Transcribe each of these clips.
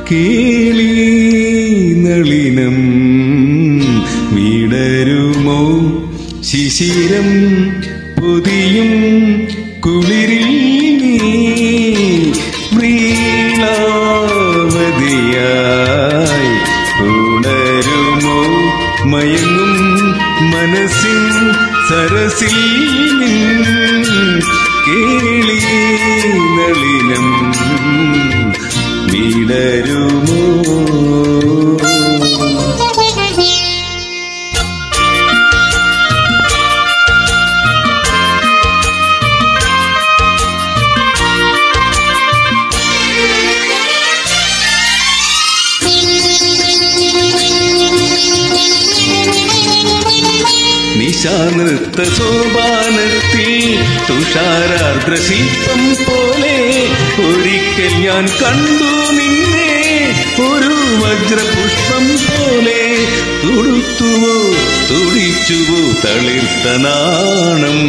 കേളി നളിനം വിടരുമോ ശിശിരം പുതിയും കുളിരിൽ നീ വ്രീളാവതിയായി ഉണരുമോ മയങ്ങും മനസ്സിൻ സരസിൽ കേളി നളിനം വിടരുമോ നിശാനൃത്ത സോപാനത്തിൽ തുഷാരാർദ്ര ശില്പം പോലെ ഒരിക്കൽ ഞാൻ കണ്ടു നിന്നെ ഒരു വജ്രപുഷ്പം പോലെ തുടുത്തുവോ തുടിച്ചുവോ തളിർത്ത നാണം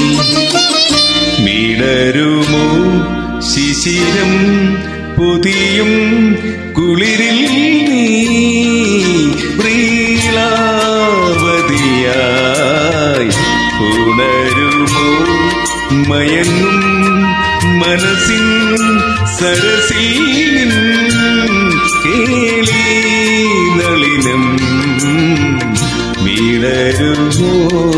വിടരുമോ ശിശിരം പൊതിയും കുളിരിൽ നീ പ്രീളാവതിയായി ഉണരുമോ മയങ്ങും മനസ്സിൻ സരസിൽ കേളി നളിനം വിടരുമോ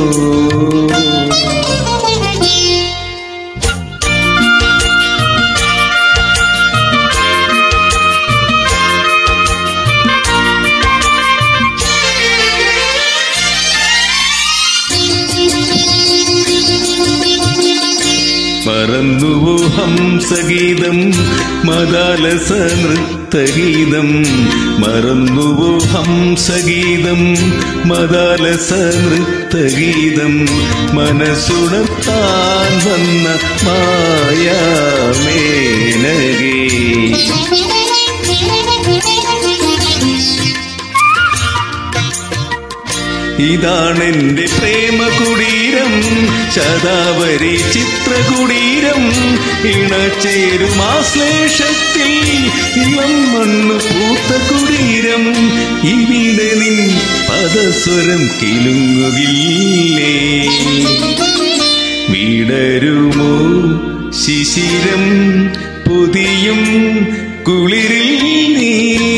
മറന്നുവോ ഹംസഗീതം മദാലസ നൃത്തഗീതം മറന്നുവോ ഹംസഗീതം മദാലസ നൃത്തഗീതം മനസ്സുണർത്താൻ വന്ന മായാമേനകേ ഇതാണെന്റെ പ്രേമ കുടീരം ശതാവരി ചിത്രകുടീരം ഇണചേരും ആശ്ലേഷത്തിൽ ഇളം മണ്ണ് പൂത്ത കുടീരം ഇവിടെ നിൻ പദസ്വരം കിലുങ്ങുകില്ലേ വിടരുമോ ശിശിരം പുതിയും കുളിരിൽ നീ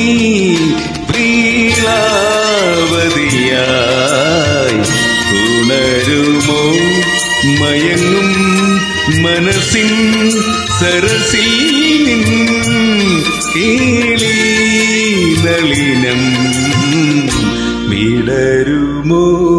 പ്രീളാവതിയായി ഉണരുമോ മയങ്ങും മനസ്സിൻ സരസിൽ കേളി നളിനം വിടരുമോ